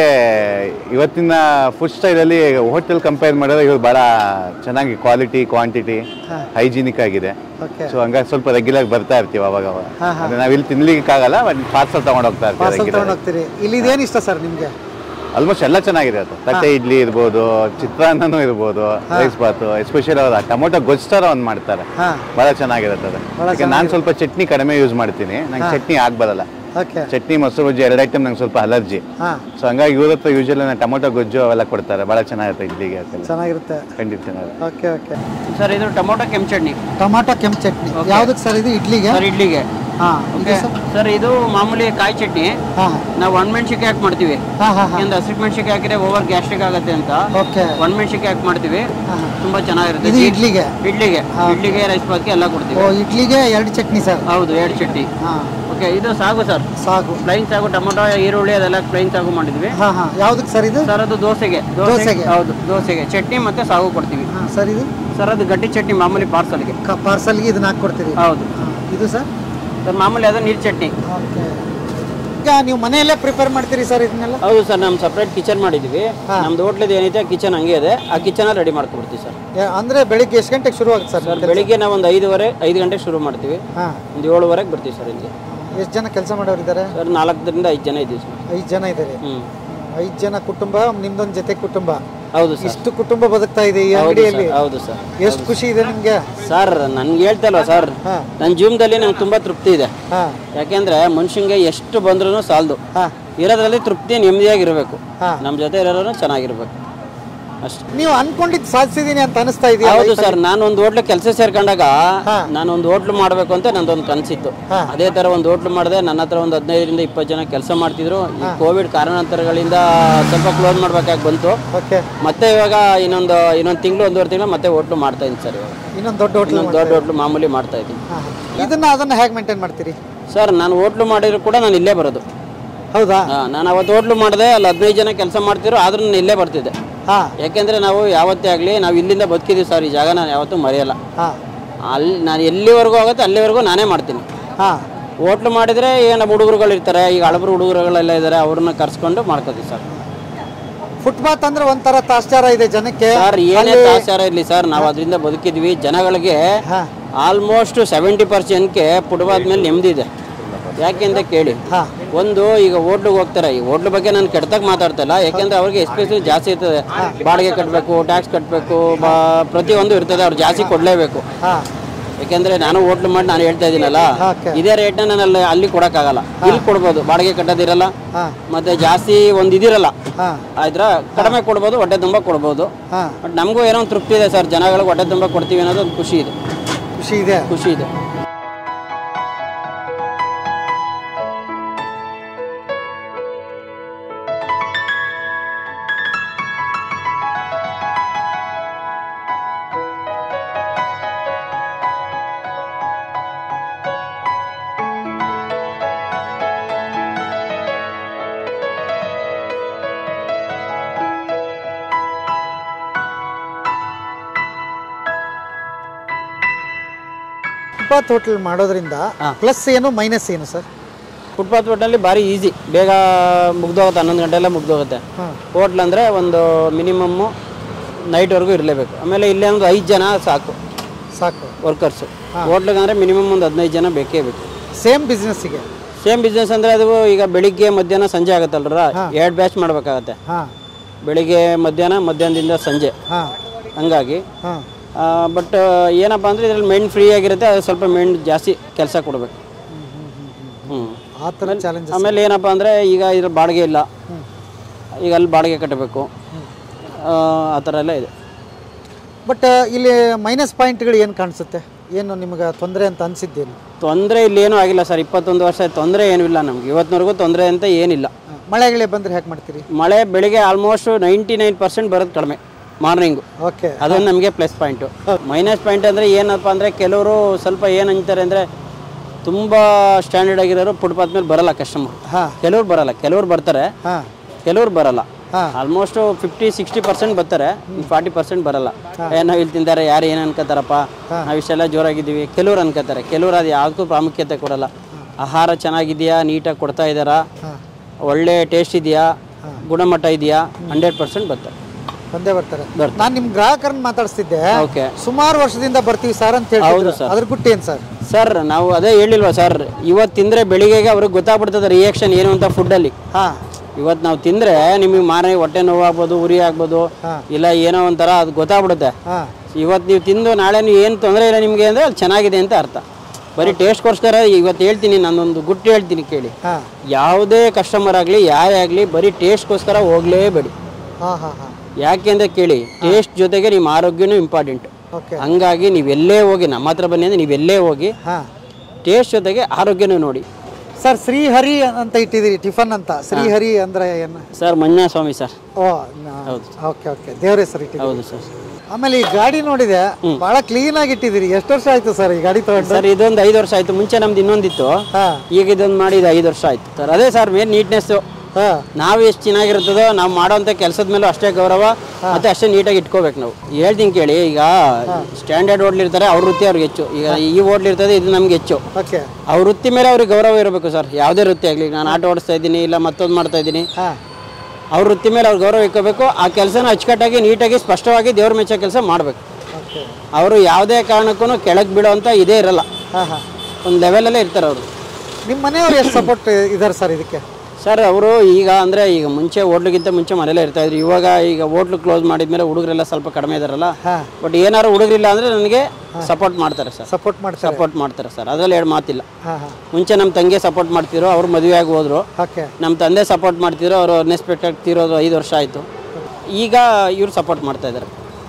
ಇವತ್ತಿನ ಫುಡ್ ಸ್ಟೈಲಲ್ಲಿ ಹೋಟೆಲ್ ಕಂಪೇರ್ ಮಾಡಿದ್ರೆ ಇವ್ರು ಭಾಳ ಚೆನ್ನಾಗಿ ಕ್ವಾಲಿಟಿ ಕ್ವಾಂಟಿಟಿ ಹೈಜಿನಿಕ್ ಆಗಿದೆ ಓಕೆ ಸೊ ಹಂಗಾಗಿ ಸ್ವಲ್ಪ ರೆಗ್ಯುಲರ್ ಬರ್ತಾ ಇರ್ತೀವಿ ಅವಾಗ ಅವಾಗ ಹಾ, ಹಾ. ಅಂದ್ರೆ ನಾವು ಇಲ್ಲಿ ತಿನ್ಲಿಕ್ಕಾಗಲ್ಲ ಬಟ್ ಪಾರ್ಸಲ್ ತಗೊಂಡು ಹೋಗ್ತಾ ಇರ್ತೀವಿ ಪಾರ್ಸಲ್ regular ತಗೊಂಡು ಹೋಗ್ತೀರಿ ಇಲ್ಲಿ ಇದೇನು ಇಷ್ಟ ಸರ್ ನಿಮಗೆ ಆಲ್ಮೋಸ್ಟ್ ಎಲ್ಲ ಚೆನ್ನಾಗಿದೆ ಅದು ತಟ್ಟೆ ಇಡ್ಲಿ ಇರ್ಬೋದು ಚಿತ್ರಾನ್ನನೂ ಇರ್ಬೋದು ರೈಸ್ ಬಾತು ಎಸ್ಪೆಷಲಿ ಅವ್ರು ಟೊಮೊಟೊ ಗೊಜ್ಜು ಒಂದು ಮಾಡ್ತಾರೆ ಹಾ ಭಾಳ ಚೆನ್ನಾಗಿರುತ್ತೆ ಅದು ಭಾಳ ಯಾಕೆ ನಾನು ಸ್ವಲ್ಪ ಚಟ್ನಿ ಕಡಿಮೆ ಯೂಸ್ ಮಾಡ್ತೀನಿ ನಂಗೆ ಚಟ್ನಿ ಆಗ್ ಬರಲ್ಲ ಓಕೆ ಚಟ್ನಿ ಮೊಸರು ಗೊಜ್ಜು ಎರಡು ಐಟಮ್ ನಂಗೆ ಸ್ವಲ್ಪ ಅಲರ್ಜಿ ಹಾ ಸೊ ಹಂಗಾಗಿ ಇವ್ರ ಹತ್ರ ಯೂಶಲಿ ನಾನು ಟೊಮೊಟೊ ಗೊಜ್ಜು ಅವೆಲ್ಲ ಕೊಡ್ತಾರೆ ಭಾಳ ಚೆನ್ನಾಗಿರುತ್ತೆ ಇಡ್ಲಿಗೆ ಅದೆಲ್ಲ ಚೆನ್ನಾಗಿರುತ್ತೆ ಖಂಡಿತ ಚೆನ್ನಾಗಿರುತ್ತೆ ಓಕೆ ಓಕೆ ಸರ್ ಇದು ಟೊಮೊಟೊ ಕೆಂಪು ಚಟ್ನಿ ಟೊಮಾಟೊ ಕೆಂಪು ಚಟ್ನಿ Okay. ಯಾವ್ದಕ್ಕೆ ಸರ್ ಇದು ಇಡ್ಲಿಗೆ ಸರ್ ಇಡ್ಲಿಗೆ ಹಾಂ ಓಕೆ ಸರ್ ಇದು ಮಾಮೂಲಿ ಕಾಯಿ ಚಟ್ನಿ ಹಾಂ ನಾವು ಒಣಮೆಣ್ಸಿಕಾಯಿ ಹಾಕಿ ಮಾಡ್ತೀವಿ ಹಾಂ ಹಾಂ ಹಾಂ ಯಾಕಂದ್ರೆ ಹಸಿರು ಮೆಣಸಿಕಾಯಿ ಹಾಕಿದ್ರೆ ಓವರ್ ಗ್ಯಾಸ್ಟ್ರಿಕ್ ಆಗುತ್ತೆ ಅಂತ ಓಕೆ ಒಣಮೆಣ್ಸಿಕಾಯಿ ಹಾಕಿ ಮಾಡ್ತೀವಿ ಹಾಂ ಹಾಂ ತುಂಬಾ ಚೆನ್ನಾಗಿರುತ್ತೆ ಇದು ಇಡ್ಲಿಗೆ ಇಡ್ಲಿಗೆ ಹಾ. ಇಡ್ಲಿಗೆ ರೈಸ್ ಬಾತ್ಗೆ ಎಲ್ಲ ಕೊಡ್ತೀವಿ ಓ ಇಡ್ಲಿಗೆ ಎರಡು ಚಟ್ನಿ ಸರ್ ಹೌದು ಎರಡು ಚಟ್ನಿ ಹಾಂ ಓಕೆ ಇದು ಸಾಗು ಸರ್ ಸಾಕು ಪ್ಲೈನ್ ಸಾಗು ಟೊಮೊಟೊ ಈರುಳ್ಳಿ ಅದೆಲ್ಲ ಪ್ಲೈನ್ ಸಾಗು ಮಾಡಿದ್ವಿ ಹಾಂ ಹಾಂ ಯಾವ್ದಕ್ಕೆ ಸರ್ ಇದು ಸರ್ ಅದು ದೋಸೆಗೆ ದೋಸೆಗೆ? ಹೌದು ದೋಸೆಗೆ ಚಟ್ನಿ ಮತ್ತೆ ಸಾಗು ಕೊಡ್ತೀವಿ ಹಾಂ ಸರ್ ಇದು ಸರ್ ಅದು ಗಟ್ಟಿ ಚಟ್ನಿ ಮಾಮೂಲಿ ಪಾರ್ಸಲ್ಗೆ ಕ ಪಾರ್ಸಲ್ಗೆ ಇದನ್ನ ಹಾಕ್ಕೊಡ್ತೀರಿ ಹೌದು ಹಾಂ ಇದು ಸರ್ ಸರ್ ಮಾಮೂಲಿ ಅದು ನೀರು ಚಟ್ನಿ ಓಕೆ ಈಗ ನೀವು ಮನೆಯಲ್ಲೇ ಪ್ರಿಪೇರ್ ಮಾಡ್ತೀರಿ ಸರ್ ಇದನ್ನೆಲ್ಲ ಹೌದು ಸರ್ ನಮ್ಮ ಸಪ್ರೇಟ್ ಕಿಚನ್ ಮಾಡಿದ್ವಿ ಹಾ. ನಮ್ದು ಹೋಟ್ಲದ ಏನೈತೆ ಕಿಚನ್ ಹಂಗೆ ಇದೆ ಆ ಕಿಚನ್ ರೆಡಿ ಮಾಡ್ಕೊಡ್ತೀವಿ ಸರ್ ಯಾ- ಅಂದ್ರೆ ಬೆಳಿಗ್ಗೆ ಎಷ್ಟು ಗಂಟೆಗೆ ಶುರು ಆಗುತ್ತೆ ಸರ್ ಸರ್ ಬೆಳಿಗ್ಗೆ ನಾವು ಒಂದು ಐದುವರೆ ಐದು ಗಂಟೆಗೆ ಶುರು ಮಾಡ್ತೀವಿ ಹಾಂ ಒಂದು ಏಳುವರೆಗೆ ಬರ್ತೀವಿ ಸರ್ ಇಲ್ಲಿ ಎಷ್ಟು ಜನ ಕೆಲಸ ಮಾಡೋರಿದ್ದಾರೆ ಸರ್ ನಾಲ್ಕರಿಂದ ಐದು ಜನ ಇದ್ದೀವಿ ಸರ್ ಐದು ಜನ ಇದ್ದಾರೆ ಹ್ಞೂ ಐದು ಜನ ಕುಟುಂಬ ನಿಮ್ದೊಂದು ಜೊತೆ ಕುಟುಂಬ ಹೌದು ಸರ್ ಇಷ್ಟು ಕುಟುಂಬ ಬದುಕ್ತಾ ಇದೆ ಈ ಹೌದು ಅಂಗಡಿಯಲ್ಲಿ ಸರ್ ಹೌದು ಸರ್ ಎಷ್ಟು ಖುಷಿ ಇದೆ ನಿಮ್ಗೆ ಸರ್ ನನ್ಗೆ ಹೇಳ್ತಲ್ವ ಸರ್ ಹಾ. ನನ್ನ ಜೀವನದಲ್ಲಿ ನಂಗೆ ತುಂಬ ತೃಪ್ತಿ ಇದೆ ಹಾ ಯಾಕೆಂದ್ರೆ ಮನುಷ್ಯಂಗೆ ಎಷ್ಟು ಬಂದ್ರೂ ಸಾಲದು ಹಾ ಇರೋದ್ರಲ್ಲಿ ತೃಪ್ತಿ ನೆಮ್ಮದಿಯಾಗಿರ್ಬೇಕು ಹಾ. ನಮ್ಮ ಜೊತೆ ಇರೋರು ಚೆನ್ನಾಗಿರ್ಬೇಕು ಅಷ್ಟೇ ನೀವು ಅನ್ಕೊಂಡಿದ್ದು ಸಾಧಿಸಿದೀನಿ ಅಂತ ಅನಿಸ್ತಾ ಇದೆಯಾ ಹೌದು ಸರ್ ನಾನು ಒಂದು ಹೋಟ್ಲು ಕೆಲಸ ಸೇರ್ಕೊಂಡಾಗ ಹಾ. ನಾನು ಒಂದು ಹೋಟ್ಲು ಮಾಡಬೇಕು ಅಂತ ನಂದೊಂದು ಕನಸಿತ್ತು ಹಾ. ಅದೇ ತರ ಒಂದು ಹೋಟ್ಲು ಮಾಡಿದೆ ನನ್ನ ಹತ್ರ ಒಂದು ಹದಿನೈದರಿಂದ ಇಪ್ಪತ್ತು ಜನ ಕೆಲಸ ಮಾಡ್ತಿದ್ರು ಈ ಕೋವಿಡ್ ಕಾರಣಾಂತರಗಳಿಂದ ಸ್ವಲ್ಪ ಕ್ಲೋಸ್ ಮಾಡ್ಬೇಕಾಗಿ ಬಂತು ಓಕೆ ಮತ್ತೆ ಇವಾಗ ಇನ್ನೊಂದು ಇನ್ನೊಂದು ತಿಂಗಳು ಒಂದೂವರೆ ತಿಂಗಳು ಮತ್ತೆ ಹೋಟ್ಲು ಮಾಡ್ತಾ ಇದ್ದೀನಿ ಸರ್ ಇವಾಗ ಇನ್ನೊಂದು ದೊಡ್ಡ ಹೋಟ್ಲ್ ಇನ್ನೊಂದು ದೊಡ್ಡ ಹೋಟ್ಲು ಮಾಮೂಲಿ ಮಾಡ್ತಾ ಇದ್ದೀನಿ ಇದನ್ನ ಅದನ್ನ ಹೇಗೆ ಮೇಂಟೈನ್ ಮಾಡ್ತೀರಿ ಸರ್ ನಾನು ಹೋಟ್ಲು ಮಾಡಿದ್ರು ಕೂಡ ನಾನು ಇಲ್ಲೇ ಬರೋದು ಹೌದಾ ಹಾ, ನಾನು ಅವತ್ತು ಹೋಟ್ಲು ಮಾಡಿದೆ ಅಲ್ಲಿ ಹದಿನೈದು ಜನ ಕೆಲಸ ಮಾಡ್ತಿದ್ರು ಆದ್ರೂ ನಾನು ಇಲ್ಲೇ ಬರ್ತಿದ್ದೆ ಹಾ ಯಾಕೆಂದ್ರೆ ನಾವು ಯಾವತ್ತೇ ಆಗಲಿ ನಾವು ಇಲ್ಲಿಂದ ಬದುಕಿದ್ದೀವಿ ಸರ್ ಈ ಜಾಗ ನಾನು ಯಾವತ್ತೂ ಮರೆಯಲ್ಲ ಹಾ ಅಲ್ಲಿ ನಾನು ಎಲ್ಲಿವರೆಗೂ ಆಗುತ್ತೆ ಅಲ್ಲಿವರೆಗೂ ನಾನೇ ಮಾಡ್ತೀನಿ ಹಾ ಹೋಟ್ಲು ಮಾಡಿದರೆ ಈಗ ನಮ್ಮ ಹುಡುಗರುಗಳು ಇರ್ತಾರೆ ಈಗ ಹಳಬರು ಹುಡುಗರುಗಳೆಲ್ಲ ಇದ್ದಾರೆ ಅವ್ರನ್ನ ಕರ್ಸ್ಕೊಂಡು ಮಾಡ್ಕೋತೀವಿ ಸರ್ ಫುಟ್ಪಾತ್ ಅಂದ್ರೆ ಒಂಥರ ತಾಶ್ಚಾರ ಇದೆ ಜನಕ್ಕೆ ಸರ್ ಏನೇ ತಾಸಾರ ಇರಲಿ ಸರ್ ನಾವು ಅದರಿಂದ ಬದುಕಿದ್ವಿ ಜನಗಳಿಗೆ ಹಾ ಆಲ್ಮೋಸ್ಟ್ ಸೆವೆಂಟಿ ಪರ್ಸೆಂಟ್ಗೆ ಪುಟ್ಬಾದ ಮೇಲೆ ನೆಮ್ಮದಿ ಇದೆ ಯಾಕೆ ಅಂತ ಕೇಳಿ ಹಾ ಒಂದು ಈಗ ಹೋಟ್ಲಿಗೆ ಹೋಗ್ತಾರೆ ಈ ಹೋಟ್ಲ್ ಬಗ್ಗೆ ನಾನು ಕೆಡ್ತಾಗ ಮಾತಾಡ್ತಾ ಇಲ್ಲ ಯಾಕೆಂದ್ರೆ ಅವ್ರಿಗೆ ಎಸ್ಪೆಷಲಿ ಜಾಸ್ತಿ ಇರ್ತದೆ ಬಾಡಿಗೆ ಕಟ್ಟಬೇಕು ಟ್ಯಾಕ್ಸ್ ಕಟ್ಟಬೇಕು ಬಾ ಪ್ರತಿಯೊಂದು ಇರ್ತದೆ ಅವ್ರು ಜಾಸ್ತಿ ಕೊಡಲೇಬೇಕು ಹಾ ಯಾಕೆಂದ್ರೆ ನಾನು ಹೋಟ್ಲು ಮಾಡಿ ನಾನು ಹೇಳ್ತಾ ಇದ್ದೀನಲ್ಲ Okay. ಇದೇ ರೇಟ್ನ ನಾನು ಅಲ್ಲಿ ಅಲ್ಲಿ ಕೊಡೋಕ್ಕಾಗಲ್ಲ ಇಲ್ಲಿ ಕೊಡ್ಬೋದು ಬಾಡಿಗೆ ಕಟ್ಟೋದಿರಲ್ಲ ಹಾ ಮತ್ತೆ ಜಾಸ್ತಿ ಒಂದು ಇದಿರಲ್ಲ ಹಾ ಆಯ್ತಾ ಕಡಿಮೆ ಕೊಡ್ಬೋದು ಹೊಟ್ಟೆ ತುಂಬ ಕೊಡ್ಬೋದು ಹಾ ಬಟ್ ನಮಗೂ ಏನೋ ಒಂದು ತೃಪ್ತಿ ಇದೆ ಸರ್ ಜನಗಳಿಗೆ ಹೊಟ್ಟೆ ತುಂಬ ಕೊಡ್ತೀವಿ ಅನ್ನೋದು ಒಂದು ಖುಷಿ ಇದೆ ಖುಷಿ ಇದೆ ಖುಷಿ ಇದೆ ಫುಟ್ಪಾತ್ ಹೋಟೆಲ್ ಮಾಡೋದ್ರಿಂದ ಪ್ಲಸ್ ಏನು ಮೈನಸ್ ಏನು ಸರ್ ಫುಟ್ಪಾತ್ ಹೋಟೆಲ್ಲಿ ಭಾರಿ ಈಸಿ ಬೇಗ ಮುಗ್ದೋಗುತ್ತೆ ಹನ್ನೊಂದು ಗಂಟೆಲ್ಲ ಮುಗ್ದೋಗುತ್ತೆ ಹಾಂ ಹೋಟ್ಲ್ ಅಂದರೆ ಒಂದು ಮಿನಿಮಮ್ಮು ನೈಟ್ವರೆಗೂ ಇರಲೇಬೇಕು ಆಮೇಲೆ ಇಲ್ಲೇ ಒಂದು ಐದು ಜನ ಸಾಕು ಸಾಕು ವರ್ಕರ್ಸು ಹೋಟ್ಲಿಗೆ ಅಂದರೆ ಮಿನಿಮಮ್ ಒಂದು ಹದಿನೈದು ಜನ ಬೇಕೇ ಬೇಕು ಸೇಮ್ ಬಿಸ್ನೆಸ್ಸಿಗೆ ಸೇಮ್ ಬಿಸ್ನೆಸ್ ಅಂದರೆ ಅದು ಈಗ ಬೆಳಿಗ್ಗೆ ಮಧ್ಯಾಹ್ನ ಸಂಜೆ ಆಗುತ್ತಲ್ರ ಎರಡು ಬ್ಯಾಚ್ ಮಾಡಬೇಕಾಗತ್ತೆ ಹಾಂ ಬೆಳಿಗ್ಗೆ ಮಧ್ಯಾಹ್ನ ಮಧ್ಯಾಹ್ನದಿಂದ ಸಂಜೆ ಹಾಂ ಹಂಗಾಗಿ ಹಾಂ ಬಟ್ ಏನಪ್ಪ ಅಂದರೆ ಇದ್ರಲ್ಲಿ ಮೆಣ್ ಫ್ರೀ ಆಗಿರುತ್ತೆ ಅದು ಸ್ವಲ್ಪ ಮೆಣ್ ಜಾಸ್ತಿ ಕೆಲಸ ಕೊಡಬೇಕು ಹ್ಞೂ ಆ ಥರ ಚಾಲೆಂಜಸ್ ಆಮೇಲೆ ಏನಪ್ಪ ಅಂದರೆ ಈಗ ಇದ್ರ ಬಾಡಿಗೆ ಇಲ್ಲ ಈಗ ಅಲ್ಲಿ ಬಾಡಿಗೆ ಕಟ್ಟಬೇಕು ಆ ಥರ ಎಲ್ಲ ಇದೆ ಬಟ್ ಇಲ್ಲಿ ಮೈನಸ್ ಪಾಯಿಂಟ್ಗಳು ಏನು ಕಾಣಿಸುತ್ತೆ ಏನು ನಿಮಗೆ ತೊಂದರೆ ಅಂತ ಅನಿಸಿದ್ದೇನು ತೊಂದರೆ ಇಲ್ಲಿ ಏನೂ ಆಗಿಲ್ಲ ಸರ್ ಇಪ್ಪತ್ತೊಂದು ವರ್ಷ ತೊಂದರೆ ಏನೂ ಇಲ್ಲ ನಮ್ಗೆ ಇವತ್ತಿನವರೆಗೂ ತೊಂದರೆ ಅಂತ ಏನಿಲ್ಲ ಮಳೆಗಳೇ ಬಂದರೆ ಹೇಗೆ ಮಾಡ್ತೀರಿ ಮಳೆ ಬೆಳಿಗ್ಗೆ ಆಲ್ಮೋಸ್ಟ್ ನೈಂಟಿ ನೈನ್ ಪರ್ಸೆಂಟ್ ಬರೋದು ಕಡಿಮೆ ಮಾರ್ನಿಂಗು ಓಕೆ ಅದೊಂದು ನಮಗೆ ಪ್ಲಸ್ ಪಾಯಿಂಟು ಮೈನಸ್ ಪಾಯಿಂಟ್ ಅಂದರೆ ಏನಪ್ಪ ಅಂದರೆ ಕೆಲವರು ಸ್ವಲ್ಪ ಏನು ಅಂತಾರೆ ಅಂದರೆ ತುಂಬ ಸ್ಟ್ಯಾಂಡರ್ಡ್ ಆಗಿರೋರು ಫುಟ್ಪಾತ್ ಮೇಲೆ ಬರಲ್ಲ ಕಸ್ಟಮರ್ ಹಾಂ ಕೆಲವ್ರು ಬರಲ್ಲ ಕೆಲವ್ರು ಬರ್ತಾರೆ ಹಾಂ ಕೆಲವ್ರು ಬರಲ್ಲ ಹಾಂ ಆಲ್ಮೋಸ್ಟ್ ಫಿಫ್ಟಿ ಸಿಕ್ಸ್ಟಿ ಪರ್ಸೆಂಟ್ ಬರ್ತಾರೆ ಫಾರ್ಟಿ ಪರ್ಸೆಂಟ್ ಬರಲ್ಲ ಏ ನಾವು ಇಲ್ಲಿ ತಿಂತಾರೆ ಯಾರು ಏನು ಅನ್ಕೋತಾರಪ್ಪ ನಾವು ಇಷ್ಟೆಲ್ಲ ಜೋರಾಗಿದ್ದೀವಿ ಕೆಲವ್ರು ಅನ್ಕೋತಾರೆ ಕೆಲವ್ರು ಅದು ಯಾವುದಕ್ಕೂ ಪ್ರಾಮುಖ್ಯತೆ ಕೊಡಲ್ಲ ಆಹಾರ ಚೆನ್ನಾಗಿದೆಯಾ ನೀಟಾಗಿ ಕೊಡ್ತಾ ಇದ್ದಾರಾ ಹಾಂ ಒಳ್ಳೆ ಟೇಸ್ಟ್ ಇದೆಯಾ ಗುಣಮಟ್ಟ ಇದೆಯಾ ಹಂಡ್ರೆಡ್ ಪರ್ಸೆಂಟ್ ಬರ್ತಾರೆ ಬಂದೇ ಬರ್ತಾರೆ ಬರ್ತಾರೆ. ನಾನು ನಿಮ್ಮ ಗ್ರಾಹಕರನ್ನ ಮಾತಾಡಿಸ್ತಿದ್ದೆ ಓಕೆ ಸುಮಾರು ವರ್ಷದಿಂದ ಬರ್ತೀವಿ ಸರ್ ಅಂತ ಹೌದು ಹೇಳ್ತಿದ್ರು ಸರ್. ಅದ್ರ ಗುಟ್ಟು ಏನು ಸರ್ ಸರ್ ನಾವು ಅದೇ ಹೇಳಿಲ್ವಾ ಸರ್ ಇವತ್ತು ತಿಂದರೆ ಬೆಳಿಗ್ಗೆಗೆ ಅವ್ರಿಗೆ ಗೊತ್ತಾಗ್ಬಿಡ್ತದೆ ರಿಯಾಕ್ಷನ್ ಏನು ಅಂತ ಫುಡ್ಡಲ್ಲಿ ಹಾಂ ಇವತ್ತು ನಾವು ತಿಂದರೆ ನಿಮಗೆ ಮಾರನೆ ಹೊಟ್ಟೆ ನೋವಾಗ್ಬೋದು ಉರಿ ಆಗ್ಬೋದು ಹಾ. ಇಲ್ಲ ಏನೋ ಒಂಥರ ಅದು ಗೊತ್ತಾಗ್ಬಿಡುತ್ತೆ ಹಾಂ ಇವತ್ತು ನೀವು ತಿಂದು ನಾಳೆ ನೀವು ಏನು ತೊಂದರೆ ಇಲ್ಲ ನಿಮಗೆ ಅಂದರೆ ಅದು ಚೆನ್ನಾಗಿದೆ ಅಂತ ಅರ್ಥ ಬರೀ ಟೇಸ್ಟ್ಗೋಸ್ಕರ ಇವತ್ತು ಹೇಳ್ತೀನಿ ನಾನೊಂದು ಗುಟ್ಟು ಹೇಳ್ತೀನಿ ಕೇಳಿ ಹಾಂ ಯಾವುದೇ ಕಸ್ಟಮರ್ ಆಗಲಿ ಯಾರೇ ಆಗಲಿ ಬರೀ ಟೇಸ್ಟ್ಗೋಸ್ಕರ ಹೋಗಲೇಬೇಡಿ ಹಾಂ ಹಾಂ ಹಾಂ ಯಾಕೆ ಅಂತ ಕೇಳಿ ಟೇಸ್ಟ್ ಜೊತೆಗೆ ನಿಮ್ಮ ಆರೋಗ್ಯನೂ ಇಂಪಾರ್ಟೆಂಟ್ ಓಕೆ ಹಂಗಾಗಿ ನೀವೆಲ್ಲೇ ಹೋಗಿ ನಮ್ಮ ಹತ್ರ ಬನ್ನಿ ಅಂದರೆ ನೀವೆಲ್ಲೇ ಹೋಗಿ ಹಾಂ ಟೇಸ್ಟ್ ಜೊತೆಗೆ ಆರೋಗ್ಯನೂ ನೋಡಿ ಸರ್ ಶ್ರೀಹರಿ ಅಂತ ಇಟ್ಟಿದ್ದೀರಿ ಟಿಫನ್ ಅಂತ ಶ್ರೀಹರಿ ಅಂದ್ರೆ ಏನು ಸರ್ ಮಂಜುನಾಥ ಸ್ವಾಮಿ ಸರ್ ಓ ಹೌದು. ಓಕೆ ಓಕೆ ದೇವ್ರ ಹೆಸರು ಇಟ್ಟಿದ್ದೀರಿ ಹೌದು ಸರ್ ಆಮೇಲೆ ಈ ಗಾಡಿ ನೋಡಿದೆ ಬಹಳ ಕ್ಲೀನ್ ಆಗಿ ಇಟ್ಟಿದ್ದೀರಿ ಎಷ್ಟು ವರ್ಷ ಆಯ್ತು ಸರ್ ಈ ಗಾಡಿ ತಗೊಂಡು ಸರ್ ಇದೊಂದು ಐದು ವರ್ಷ ಆಯಿತು ಮುಂಚೆ ನಮ್ದು ಇನ್ನೊಂದಿತ್ತು ಹಾ ಈಗ ಇದೊಂದು ಮಾಡಿ ಇದು ಐದು ವರ್ಷ ಆಯಿತು ಸರ್ ಅದೇ ಸರ್ ಮೇನ್ ನೀಟ್ನೆಸ್ಸು ಹಾ ನಾವು ಎಷ್ಟು ಚೆನ್ನಾಗಿರ್ತದೋ ನಾವು ಮಾಡೋಂಥ ಕೆಲಸದ ಮೇಲೂ ಅಷ್ಟೇ ಗೌರವ ಮತ್ತೆ ಅಷ್ಟೇ ನೀಟಾಗಿ ಇಟ್ಕೋಬೇಕು ನಾವು ಹೇಳ್ತೀನಿ ಕೇಳಿ ಈಗ ಸ್ಟ್ಯಾಂಡರ್ಡ್ ಹೋಟ್ಲಿರ್ತಾರೆ ಅವ್ರ ವೃತ್ತಿ ಅವ್ರಿಗೆ ಹೆಚ್ಚು ಈಗ ಈ ಹೋಟ್ಲ್ ಇರ್ತದೆ ಇದು ನಮ್ಗೆ ಹೆಚ್ಚು ಓಕೆ ಅವ್ರ ವೃತ್ತಿ ಮೇಲೆ ಅವ್ರಿಗೆ ಗೌರವ ಇರಬೇಕು ಸರ್ ಯಾವುದೇ ವೃತ್ತಿ ಆಗಲಿ ನಾನು ಆಟೋ ಓಡಿಸ್ತಾ ಇದ್ದೀನಿ ಇಲ್ಲ ಮತ್ತೊಂದು ಮಾಡ್ತಾ ಇದ್ದೀನಿ ಹಾ ಅವ್ರ ವೃತ್ತಿ ಮೇಲೆ ಅವ್ರ ಗೌರವ ಇಟ್ಕೋಬೇಕು ಆ ಕೆಲಸನ ಅಚ್ಚುಕಟ್ಟಾಗಿ ನೀಟಾಗಿ ಸ್ಪಷ್ಟವಾಗಿ ದೇವ್ರ ಮೆಚ್ಚೋ ಕೆಲಸ ಮಾಡಬೇಕು ಓಕೆ ಅವರು ಯಾವುದೇ ಕಾರಣಕ್ಕೂ ಕೆಳಗೆ ಬಿಡೋಂಥ ಇದೇ ಇರಲ್ಲ ಹಾ ಹಾ ಒಂದು ಲೆವೆಲಲ್ಲೇ ಇರ್ತಾರೆ ಅವರು ನಿಮ್ಮ ಮನೆಯವ್ರು ಎಷ್ಟು ಸಪೋರ್ಟ್ ಇದ್ದಾರೆ ಸರ್ ಇದಕ್ಕೆ ಸರ್ ಅವರು ಈಗ ಅಂದರೆ ಈಗ ಮುಂಚೆ ಹೋಟ್ಲಿಗಿಂತ ಮುಂಚೆ ಮನೇಲೇ ಇರ್ತಾ ಇದ್ರು ಇವಾಗ ಈಗ ಹೋಟ್ಲು ಕ್ಲೋಸ್ ಮಾಡಿದ್ಮೇಲೆ ಹುಡುಗರೆಲ್ಲ ಸ್ವಲ್ಪ ಕಡಿಮೆ ಇದಾರಲ್ಲ ಹಾ ಬಟ್ ಏನಾರು ಹುಡುಗರಿಲ್ಲ ಅಂದರೆ ನನಗೆ ಸಪೋರ್ಟ್ ಮಾಡ್ತಾರೆ ಸರ್ ಸಪೋರ್ಟ್ ಮಾಡ್ತಾರೆ ಸಪೋರ್ಟ್ ಮಾಡ್ತಾರೆ ಸರ್ ಅದರಲ್ಲಿ ಎರಡು ಮಾತಿಲ್ಲ ಹಾ ಹಾ ಮುಂಚೆ ನಮ್ಮ ತಂಗಿ ಸಪೋರ್ಟ್ ಮಾಡ್ತಿದ್ರು ಅವ್ರು ಮದುವೆ ಆಗಿ ಹೋದ್ರು ಓಕೆ ನಮ್ಮ ತಂದೆ ಸಪೋರ್ಟ್ ಮಾಡ್ತಿದ್ರು ಅವರು ಅನ್ಎಕ್ಸ್ಪೆಕ್ಟೆಡ್ ಆಗ್ತಿರೋದು ಐದು ವರ್ಷ ಆಯಿತು ಈಗ ಇವ್ರು ಸಪೋರ್ಟ್ ಮಾಡ್ತಾ ಇದ್ದಾರೆ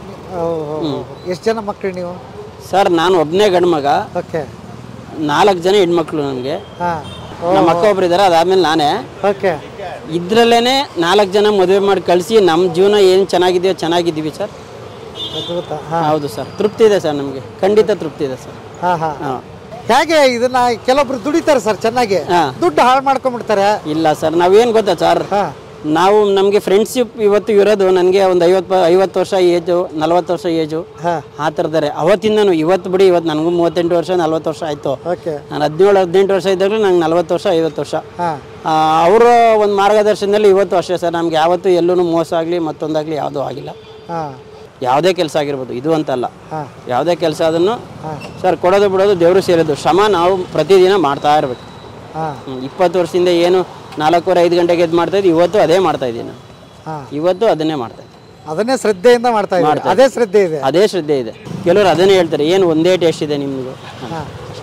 ಎಷ್ಟು ಜನ ಮಕ್ಕಳು ನೀವು ಸರ್ ನಾನು ಒಬ್ಬನೇ ಗಂಡು ಮಗ ಓಕೆ ನಾಲ್ಕು ಜನ ಹೆಣ್ಮಕ್ಳು ನನಗೆ ಹಾ ನಮ್ಮ ಅಕ್ಕ ಒಬ್ರು ಇದ್ದಾರೆ ಅದಾದ್ಮೇಲೆ ನಾನೇ ಓಕೆ ಇದ್ರಲ್ಲೇನೆ ನಾಲ್ಕು ಜನ ಮದುವೆ ಮಾಡಿ ಕಳಿಸಿ ನಮ್ಮ ಜೀವನ ಏನು ಚೆನ್ನಾಗಿದೆಯೋ ಚೆನ್ನಾಗಿದ್ದೀವಿ ಸರ್ ಅದ್ಭುತ ಹಾ ಹೌದು ಸರ್ ತೃಪ್ತಿ ಇದೆ ಸರ್ ನಮಗೆ ಖಂಡಿತ ತೃಪ್ತಿ ಇದೆ ಸರ್ ಹಾ ಹಾ ಹಾಂ ಹೇಗೆ ಇದನ್ನ ಕೆಲವೊಬ್ರು ದುಡಿತಾರೆ ಸರ್ ಚೆನ್ನಾಗಿ ಹಾ. ದುಡ್ಡು ಹಾಳು ಮಾಡ್ಕೊಂಡ್ಬಿಡ್ತಾರೆ ಇಲ್ಲ ಸರ್ ನಾವೇನು ಗೊತ್ತಾ ಸರ್ ಹಾ ನಾವು ನಮಗೆ ಫ್ರೆಂಡ್ಶಿಪ್ ಇವತ್ತು ಇರೋದು ನನಗೆ ಒಂದು ಐವತ್ತು ಐವತ್ತು ವರ್ಷ ಏಜು ನಲ್ವತ್ತು ವರ್ಷ ಏಜು ಹಾ ಆ ಥರದ್ದಾರೆ ಅವತ್ತಿಂದನೂ ಇವತ್ತು ಬಿಡಿ ಇವತ್ತು ನನಗೂ ಮೂವತ್ತೆಂಟು ವರ್ಷ ನಲ್ವತ್ತು ವರ್ಷ ಆಯಿತು ಓಕೆ ನಾನು ಹದಿನೇಳು ಹದಿನೆಂಟು ವರ್ಷ ಇದ್ದಾಗಲೂ ನಂಗೆ ನಲ್ವತ್ತು ವರ್ಷ ಐವತ್ತು ವರ್ಷ ಹಾ ಅವರ ಒಂದು ಮಾರ್ಗದರ್ಶನದಲ್ಲಿ ಇವತ್ತು ಅಷ್ಟೇ ಸರ್ ನಮ್ಗೆ ಯಾವತ್ತೂ ಎಲ್ಲೂ ಮೋಸ ಆಗಲಿ ಮತ್ತೊಂದಾಗಲಿ ಯಾವುದೂ ಆಗಿಲ್ಲ ಹಾ ಯಾವುದೇ ಕೆಲಸ ಆಗಿರ್ಬೋದು ಇದು ಅಂತಲ್ಲ ಹಾ ಯಾವುದೇ ಕೆಲಸ ಅದನ್ನು ಹಾ ಸರ್ ಕೊಡೋದು ಬಿಡೋದು ದೇವರು ಸೇರೋದು ಶ್ರಮ ನಾವು ಪ್ರತಿದಿನ ಮಾಡ್ತಾ ಇರಬೇಕು ಹಾ ಇಪ್ಪತ್ತು ವರ್ಷದಿಂದ ಏನು ನಾಲ್ಕೂವರೆ ಐದು ಗಂಟೆಗೆ ಎದ್ದು ಮಾಡ್ತಾ ಇದ್ದೆ ಇವತ್ತು ಅದೇ ಮಾಡ್ತಾ ಇದ್ದೀನಿ ನಾನು ಹಾ ಇವತ್ತು ಅದನ್ನೇ ಮಾಡ್ತಾ ಇದ್ದೀನಿ ಅದನ್ನೇ ಶ್ರದ್ಧೆಯಿಂದ ಮಾಡ್ತಾ ಇದ್ದಾರೆ ಮಾಡ್ತಾ ಅದೇ ಶ್ರದ್ಧೆ ಇದೆ ಅದೇ ಶ್ರದ್ಧೆ ಇದೆ ಕೆಲವರು ಅದನ್ನೇ ಹೇಳ್ತಾರೆ ಏನು ಒಂದೇ ಟೇಸ್ಟ್ ಇದೆ ನಿಮ್ಮದು ಹಾ.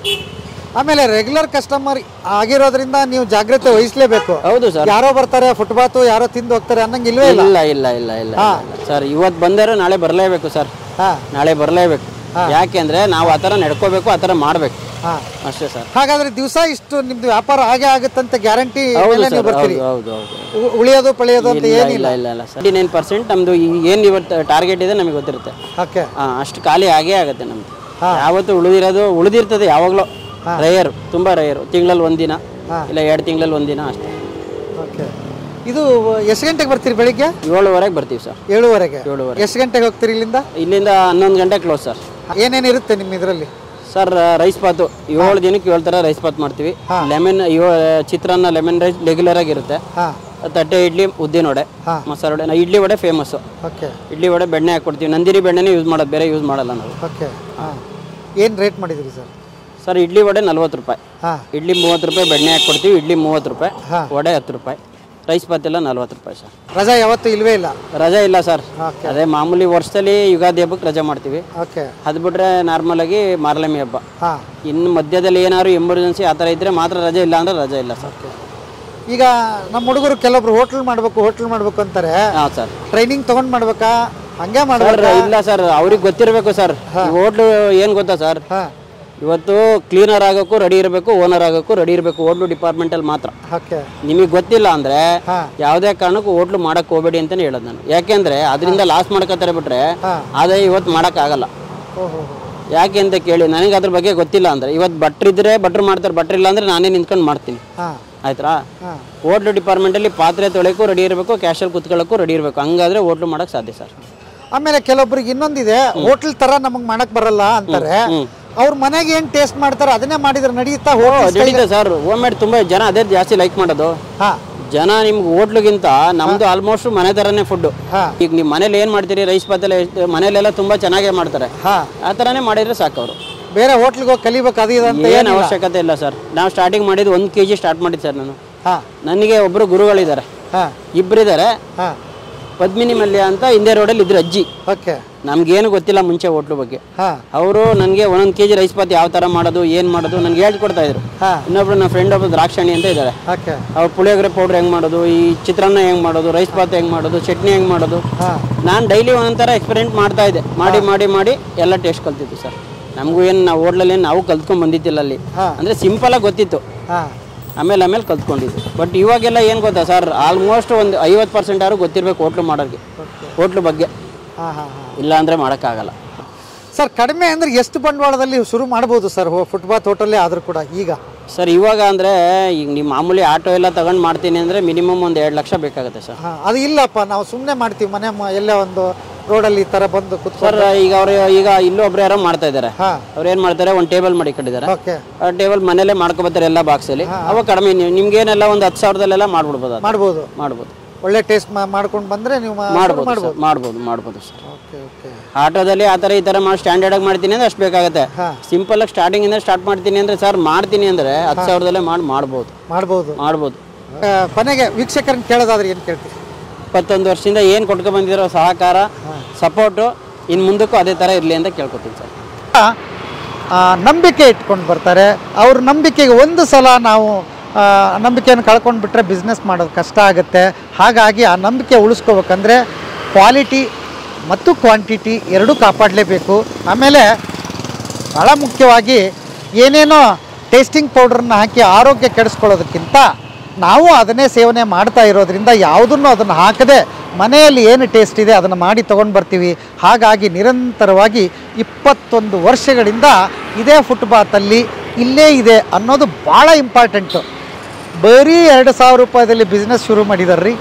ಆಮೇಲೆ ರೆಗ್ಯುಲರ್ ಕಸ್ಟಮರ್ ಆಗಿರೋದ್ರಿಂದ ನೀವು ಜಾಗ್ರತೆ ವಹಿಸ್ಲೇಬೇಕು ಹೌದು ಸರ್ ಯಾರೋ ಬರ್ತಾರೆ ಫುಟ್ಪಾತ್ ಯಾರೋ ತಿಂದು ಹೋಗ್ತಾರೆ ಅನ್ನಂಗೆ ಇಲ್ವೇ ಇಲ್ಲ ಇಲ್ಲ ಇಲ್ಲ ಇಲ್ಲ ಇಲ್ಲ ಸರ್ ಇವತ್ತು ಬಂದರು ನಾಳೆ ಬರಲೇಬೇಕು ಸರ್ ಹಾ ನಾಳೆ ಬರಲೇಬೇಕು ಯಾಕೆಂದ್ರೆ ನಾವು ಆ ಥರ ನಡ್ಕೋಬೇಕು ಆ ಥರ ಮಾಡಬೇಕು ಹಾ ಅಷ್ಟೇ ಸರ್ ಹಾಗಾದ್ರೆ ದಿವಸ ಇಷ್ಟು ನಿಮ್ದು ವ್ಯಾಪಾರ ಹಾಗೆ ಆಗುತ್ತಂತ ಗ್ಯಾರಂಟಿ ಹೌದು ಮೇಲೆ ನೀವು ಸರ್ ಬರ್ತೀರಿ ಹೌದು ಹೌದು ಹೌದು ಉ- ಉಳಿಯೋದು ಪಳೆಯೋದು ಅಂತ ಇಲ್ಲ ಏನಿಲ್ಲ ಇಲ್ಲ ಇಲ್ಲ ಇಲ್ಲ ಸರ್ ನೈನ್ ಪರ್ಸೆಂಟ್ ನಮ್ಮದು ಏನು ಇವತ್ತು ಟಾರ್ಗೆಟ್ ಇದೆ ನಮಗೆ ಗೊತ್ತಿರುತ್ತೆ ಓಕೆ ಆ, ಅಷ್ಟು ಖಾಲಿ ಆಗೇ ಆಗುತ್ತೆ ನಮ್ದು ಯಾವತ್ತು ಉಳಿದಿರೋದು ಉಳಿದಿರ್ತದೆ ಯಾವಾಗಲೂ ರೇಯರು ತುಂಬ ರೇಯರು ತಿಂಗಳಲ್ಲಿ ಒಂದಿನ ಇಲ್ಲ ಎರಡು ತಿಂಗಳಲ್ಲಿ ಒಂದಿನ ಅಷ್ಟೇ ಓಕೆ ಇದು ಎಷ್ಟು ಗಂಟೆಗೆ ಬರ್ತೀರಿ ಬೆಳಿಗ್ಗೆ ಏಳುವರೆಗೆ ಬರ್ತೀವಿ ಸರ್ ಏಳುವರೆಗೆ ಏಳುವರೆ. ಎಷ್ಟು ಗಂಟೆಗೆ ಹೋಗ್ತೀರಿ ಇಲ್ಲಿಂದ ಇಲ್ಲಿಂದ ಹನ್ನೊಂದು ಗಂಟೆ ಕ್ಲೋಸ್ ಸರ್ ಏನೇನು ಇರುತ್ತೆ ನಿಮ್ಮ ಇದರಲ್ಲಿ ಸರ್ ರೈಸ್ ಬಾತು ಏಳು ದಿನಕ್ಕೆ ಏಳು ಥರ ರೈಸ್ ಬಾತ್ ಮಾಡ್ತೀವಿ ಲೆಮನ್ ಚಿತ್ರಾನ್ನ ಲೆಮನ್ ರೈಸ್ ರೆಗ್ಯುಲರ್ ಆಗಿರುತ್ತೆ ಹಾಂ ತಟ್ಟೆ ಇಡ್ಲಿ ಉದ್ದಿನ ವಡೆ ಹಾ. ಮಸಾಲೆ ವಡೆ ನಾ ಇಡ್ಲಿ ವಡೆ ಫೇಮಸ್ಸು ಓಕೆ ಇಡ್ಲಿ ವಡೆ ಬೆಣ್ಣೆ ಹಾಕ್ಕೊಡ್ತೀವಿ ನಂದಿನಿ ಬೆಣ್ಣೆನೇ ಯೂಸ್ ಮಾಡೋದು ಬೇರೆ ಯೂಸ್ ಮಾಡಲ್ಲ ನಾವು ಓಕೆ ಹಾಂ ಏನು ರೇಟ್ ಮಾಡಿದ್ದೀರಿ ಸರ್ ಸರ್ ಇಡ್ಲಿ ವಡೆ ನಲ್ವತ್ತು ರೂಪಾಯಿ ಹಾಂ ಇಡ್ಲಿ ಮೂವತ್ತು ರೂಪಾಯಿ ಬೆಣ್ಣೆ ಹಾಕ್ಕೊಡ್ತೀವಿ ಇಡ್ಲಿ ಮೂವತ್ತು ರೂಪಾಯಿ ಹಾ. ವಡೆ ಹತ್ತು ರೂಪಾಯಿ ರೈಸ್ ಬಾತ್ ಎಲ್ಲ ನಲ್ವತ್ತು ರೂಪಾಯಿ ಸರ್ ರಜಾ ಯಾವತ್ತೂ ಇಲ್ವೇ ಇಲ್ಲ ರಜೆ ಇಲ್ಲ ಸರ್ ಓಕೆ ಅದೇ ಮಾಮೂಲಿ ವರ್ಷದಲ್ಲಿ ಯುಗಾದಿ ಹಬ್ಬಕ್ಕೆ ರಜೆ ಮಾಡ್ತೀವಿ ಓಕೆ ಅದು ಬಿಟ್ರೆ ನಾರ್ಮಲಾಗಿ ಮಾರ್ಲಮಿ ಹಬ್ಬ ಹಾಂ ಇನ್ನು ಮಧ್ಯದಲ್ಲಿ ಏನಾದ್ರು ಎಮರ್ಜೆನ್ಸಿ ಆ ಥರ ಇದ್ದರೆ ಮಾತ್ರ ರಜೆ ಇಲ್ಲ ಅಂದ್ರೆ ರಜೆ ಇಲ್ಲ ಸರ್ ಈಗ ನಮ್ಮ ಹುಡುಗರು ಕೆಲವೊಬ್ರು ಹೋಟ್ಲ್ ಮಾಡಬೇಕು ಹೋಟ್ಲ್ ಮಾಡಬೇಕು ಅಂತಾರೆ ಹಾಂ ಸರ್ ಟ್ರೈನಿಂಗ್ ತಗೊಂಡ್ ಮಾಡ್ಬೇಕಾ ಹಂಗೆ ಸರ್ ಮಾಡ್ಬೇಕಾ ಇಲ್ಲ ಸರ್ ಅವ್ರಿಗೆ ಗೊತ್ತಿರಬೇಕು ಸರ್ ಹೋಟ್ಲು ಏನು ಗೊತ್ತಾ ಸರ್ ಹಾಂ ಇವತ್ತು ಕ್ಲೀನರ್ ಆಗೋಕ್ಕೂ ರೆಡಿ ಇರಬೇಕು ಓನರ್ ಆಗೋಕ್ಕೂ ರೆಡಿ ಇರಬೇಕು ಹೋಟ್ಲು ಡಿಪಾರ್ಟ್ಮೆಂಟಲ್ಲಿ ಮಾತ್ರ ಓಕೆ ನಿಮಗೆ ಗೊತ್ತಿಲ್ಲ ಅಂದರೆ ಹಾ. ಯಾವುದೇ ಕಾರಣಕ್ಕೂ ಹೋಟ್ಲು ಮಾಡಕ್ಕೆ ಹೋಗಬೇಡಿ ಅಂತಲೇ ಹೇಳೋದು ನಾನು ಯಾಕೆಂದರೆ ಅದರಿಂದ ಲಾಸ್ ಮಾಡ್ಕೊತಾರೆ ಬಿಟ್ರೆ ಹಾ. ಅದೇ ಇವತ್ತು ಮಾಡೋಕ್ಕಾಗಲ್ಲ ಓಹೋ ಯಾಕೆ ಅಂತ ಕೇಳಿ ನನಗೆ ಅದ್ರ ಬಗ್ಗೆ ಗೊತ್ತಿಲ್ಲ ಅಂದರೆ ಇವತ್ತು ಭಟ್ರಿದ್ರೆ ಭಟ್ರು ಮಾಡ್ತಾರೆ ಭಟ್ರು ಇಲ್ಲ ಅಂದರೆ ನಾನೇ ನಿಂತ್ಕೊಂಡು ಮಾಡ್ತೀನಿ ಹಾಂ ಆಯ್ತಾ ಹಾಂ ಹೋಟ್ಲು ಡಿಪಾರ್ಟ್ಮೆಂಟಲ್ಲಿ ಪಾತ್ರೆ ತೊಳೆಯೋಕ್ಕೂ ರೆಡಿ ಇರಬೇಕು ಕ್ಯಾಶಲ್ಲಿ ಕುತ್ಕೊಳ್ಳೋಕ್ಕೂ ರೆಡಿ ಇರಬೇಕು ಹಂಗಾದ್ರೆ ಹೋಟ್ಲು ಮಾಡೋಕ್ಕೆ ಸಾಧ್ಯ ಸರ್ ಆಮೇಲೆ ಕೆಲವೊಬ್ರಿಗೆ ಇನ್ನೊಂದಿದೆ ಹೋಟ್ಲ್ ತರ ನಮಗ್ ಮಾಡಕ್ ಬರಲ್ಲ ಅಂತಾರೆ ಅವ್ರ ಮನೆಗೆ ಏನ್ ಟೇಸ್ಟ್ ಮಾಡ್ತಾರೆ ಅದನ್ನೇ ಮಾಡಿದ್ರೆ ನಡೆಯುತ್ತಾ ಹೋಟ್ಲ್ ನಡೀತೆ ಸರ್ ಹೋಮ್ ಮೇಡ್ ತುಂಬ ಜನ ಅದೇ ಜಾಸ್ತಿ ಲೈಕ್ ಮಾಡೋದು ಹಾ ಜನ ನಿಮ್ಗೆ ಹೋಟ್ಲಿಗಿಂತ ನಮ್ದು ಆಲ್ಮೋಸ್ಟ್ ಮನೆ ಥರನೇ ಫುಡ್ಡು ಹಾ. ಈಗ ನೀವು ಮನೇಲಿ ಏನು ಮಾಡ್ತೀರಿ ರೈಸ್ ಪಾತ್ರೆ ಮನೇಲೆಲ್ಲ ತುಂಬ ಚೆನ್ನಾಗೇ ಮಾಡ್ತಾರೆ ಹಾ ಆ ಥರನೇ ಮಾಡಿದ್ರೆ ಸಾಕು ಅವರು ಬೇರೆ ಹೋಟ್ಲಿಗೆ ಹೋಗಿ ಕಲಿಬೇಕು ಅದು ಇದು ಅಂತ ಏನು ಏನಿಲ್ಲ ಅವಶ್ಯಕತೆ ಇಲ್ಲ ಸರ್ ನಾವು ಸ್ಟಾರ್ಟಿಂಗ್ ಮಾಡಿದ್ದು ಒಂದು ಕೆ ಜಿ ಸ್ಟಾರ್ಟ್ ಮಾಡಿದ್ದು ಸರ್ ನಾನು ಹಾ ನನಗೆ ಒಬ್ಬರು ಗುರುಗಳಿದ್ದಾರೆ ಹಾ ಇಬ್ಬರಿದ್ದಾರೆ ಹಾ ಪದ್ಮಿನಿ ಮಲ್ಯ ಅಂತ ಹಿಂದೆ ರೋಡಲ್ಲಿ ಇದ್ರು ಅಜ್ಜಿ ಓಕೆ ನಮ್ಗೇನು ಗೊತ್ತಿಲ್ಲ ಮುಂಚೆ ಹೋಟ್ಲು ಬಗ್ಗೆ ಹಾ ಅವರು ನನಗೆ ಒಂದೊಂದು ಕೆ ಜಿ ರೈಸ್ ಪಾತ್ ಯಾವ ಥರ ಮಾಡೋದು ಏನು ಮಾಡೋದು ನನಗೆ ಹೇಳ್ಕೊಡ್ತಾ ಇದ್ರು ಹಾ ಇನ್ನೊಬ್ರು ನನ್ನ ಫ್ರೆಂಡ್ ಒಬ್ಬ ದ್ರಾಕ್ಷಾಣಿ ಅಂತ ಇದ್ದಾರೆ ಓಕೆ ಅವ್ರು ಪುಳಿಯೋಗರೆ ಪೌಡ್ರ್ ಹೆಂಗೆ ಮಾಡೋದು ಈ ಚಿತ್ರಾನ್ನ ಹೆಂಗೆ ಮಾಡೋದು ರೈಸ್ ಪಾತ್ ಹೆಂಗೆ ಮಾಡೋದು ಚಟ್ನಿ ಹೆಂಗೆ ಮಾಡೋದು ಹಾ ನಾನು ಡೈಲಿ ಒಂದೊಂದು ಥರ ಎಕ್ಸ್ಪೆರಿಮೆಂಟ್ ಮಾಡ್ತಾ ಇದ್ದೆ ಮಾಡಿ ಮಾಡಿ ಮಾಡಿ ಎಲ್ಲ ಟೇಸ್ಟ್ ಕಲ್ತಿತ್ತು ಸರ್ ನಮಗೂ ಏನು ನಾವು ಹೋಟ್ಲಲ್ಲಿ ನಾವು ಕಲ್ತ್ಕೊಂಡ್ ಬಂದಿದ್ದಿಲ್ಲ ಅಲ್ಲಿ ಹಾ. ಅಂದರೆ ಸಿಂಪಲಾಗಿ ಗೊತ್ತಿತ್ತು ಹಾ ಆಮೇಲೆ ಆಮೇಲೆ ಕಲ್ತ್ಕೊಂಡಿದ್ದು ಬಟ್ ಇವಾಗೆಲ್ಲ ಏನು ಗೊತ್ತಾ ಸರ್ ಆಲ್ಮೋಸ್ಟ್ ಒಂದು ಐವತ್ತು ಪರ್ಸೆಂಟ್ ಯಾರು ಗೊತ್ತಿರಬೇಕು ಹೋಟ್ಲು ಮಾಡೋರಿಗೆ ಹೋಟ್ಲು ಬಗ್ಗೆ ಹಾ ಹಾ ಹಾ ಇಲ್ಲ ಅಂದರೆ ಮಾಡೋಕ್ಕಾಗಲ್ಲ ಸರ್ ಕಡಿಮೆ ಅಂದ್ರೆ ಎಷ್ಟು ಬಂಡವಾಳದಲ್ಲಿ ಶುರು ಮಾಡ್ಬೋದು ಸರ್ ಫುಟ್ಬಾತ್ ಹೋಟೆಲ್ಲೇ ಆದರೂ ಕೂಡ ಈಗ ಸರ್ ಇವಾಗ ಅಂದರೆ ಈಗ ನೀವು ಮಾಮೂಲಿ ಆಟೋ ಎಲ್ಲ ತಗೊಂಡು ಮಾಡ್ತೀನಿ ಅಂದರೆ ಮಿನಿಮಮ್ ಒಂದು ಎರಡು ಲಕ್ಷ ಬೇಕಾಗುತ್ತೆ ಸರ್ ಹಾ ಅದು ಇಲ್ಲಪ್ಪ ನಾವು ಸುಮ್ಮನೆ ಮಾಡ್ತೀವಿ ಮನೆ ಮ- ಎಲ್ಲೇ ಒಂದು ರೋಡಲ್ಲಿ ಈ ಥರ ಬಂದು ಸರ್ ಕುತ್ಕೊಂಡು ಈಗ ಅವರು ಈಗ ಇಲ್ಲೂ ಒಬ್ರು ಯಾರೋ ಮಾಡ್ತಾ ಇದ್ದಾರೆ ಹಾ ಅವ್ರು ಏನು ಮಾಡ್ತಾರೆ ಒಂದು ಟೇಬಲ್ ಮಾಡಿ ಕಟ್ಟಿದ್ದಾರೆ ಓಕೆ ಆ ಟೇಬಲ್ ಮನೇಲೆ ಮಾಡ್ಕೊಬತ್ತಾರೆ ಎಲ್ಲ ಬಾಕ್ಸಲ್ಲಿ ಅವಾಗ ಕಡಿಮೆ ನೀವು- ನಿಮ್ಗೇನೆಲ್ಲ ಒಂದು ಹತ್ತು ಸಾವಿರದಲ್ಲೆಲ್ಲ ಮಾಡ್ಬಿಡ್ಬೋದು ಅದು ಮಾಡ್ಬೋದು ಮಾಡ್ಬೋದು ಒಳ್ಳೆ ಟೇಸ್ಟ್ ಮಾಡ್ಕೊಂಡು ಬಂದ್ರೆ ನೀವು ಮಾ- ಶುರು ಮಾಡ್ಬೋದು ಮಾಡ್ಬೋದು ಸರ್ ಮಾಡ್ಬೋದು ಮಾಡ್ಬೋದು ಸರ್ ಓಕೆ ಓಕೆ ಆಟೋದಲ್ಲಿ ಆ ಥರ ಈ ಥರ ಮಾಡಿ ಸ್ಟ್ಯಾಂಡರ್ಡ್ ಆಗಿ ಮಾಡ್ತೀನಿ ಅಂದ್ರೆ ಅಷ್ಟು ಬೇಕಾಗುತ್ತೆ ಹಾ. ಸಿಂಪಲ್ ಆಗಿ ಸ್ಟಾರ್ಟಿಂಗ್ ಇಂದ ಸ್ಟಾರ್ಟ್ ಮಾಡ್ತೀನಿ ಅಂದ್ರೆ ಸರ್ ಮಾಡ್ತೀನಿ ಅಂದ್ರೆ ಹತ್ತು ಸಾವಿರದಲ್ಲೇ ಮಾಡಿ ಮಾಡ್ಬೋದು ಮಾಡ್ಬೋದು ಮಾಡ್ಬೋದು ಆ, ಕೊನೆಗೆ ವೀಕ್ಷಕರನ್ನ ಕೇಳೋದಾದ್ರೆ ಏನು ಕೇಳ್ತೀವಿ ಇಪ್ಪತ್ತೊಂದು ವರ್ಷದಿಂದ ಏನು ಕೊಟ್ಕೊಂಡು ಬಂದಿರೋ ಸಹಕಾರ ಸಪೋರ್ಟು ಇನ್ನು ಮುಂದಕ್ಕೂ ಅದೇ ಥರ ಇರಲಿ ಅಂತ ಕೇಳ್ಕೊತೀನಿ ಸರ್ ಆ, ನಂಬಿಕೆ ಇಟ್ಕೊಂಡು ಬರ್ತಾರೆ ಅವ್ರ ನಂಬಿಕೆಗೆ ಒಂದು ಸಲ ನಾವು ಆ, ನಂಬಿಕೆಯನ್ನು ಕಳ್ಕೊಂಡು ಬಿಟ್ಟರೆ ಬಿಸ್ನೆಸ್ ಮಾಡೋದು ಕಷ್ಟ ಆಗುತ್ತೆ ಹಾಗಾಗಿ ಆ ನಂಬಿಕೆ ಉಳಿಸ್ಕೋಬೇಕಂದ್ರೆ ಕ್ವಾಲಿಟಿ ಮತ್ತು ಕ್ವಾಂಟಿಟಿ ಎರಡೂ ಕಾಪಾಡಲೇಬೇಕು ಆಮೇಲೆ ಭಾಳ ಮುಖ್ಯವಾಗಿ ಏನೇನೋ ಟೇಸ್ಟಿಂಗ್ ಪೌಡ್ರನ್ನ ಹಾಕಿ ಆರೋಗ್ಯ ಕೆಡಿಸ್ಕೊಳ್ಳೋದಕ್ಕಿಂತ ನಾವು ಅದನ್ನೇ ಸೇವನೆ ಮಾಡ್ತಾ ಇರೋದ್ರಿಂದ ಯಾವುದನ್ನು ಅದನ್ನು ಹಾಕದೆ ಮನೆಯಲ್ಲಿ ಏನು ಟೇಸ್ಟ್ ಇದೆ ಅದನ್ನು ಮಾಡಿ ತೊಗೊಂಡು ಬರ್ತೀವಿ ಹಾಗಾಗಿ ನಿರಂತರವಾಗಿ ಇಪ್ಪತ್ತೊಂದು ವರ್ಷಗಳಿಂದ ಇದೇ ಫುಟ್ಬಾತಲ್ಲಿ ಇಲ್ಲೇ ಇದೆ ಅನ್ನೋದು ಭಾಳ ಇಂಪಾರ್ಟೆಂಟು ಬರೀ ಎರಡು ಸಾವಿರ ರೂಪಾಯಿದಲ್ಲಿ ಬಿಸ್ನೆಸ್ ಶುರು ಮಾಡಿದಾರ್ರಿ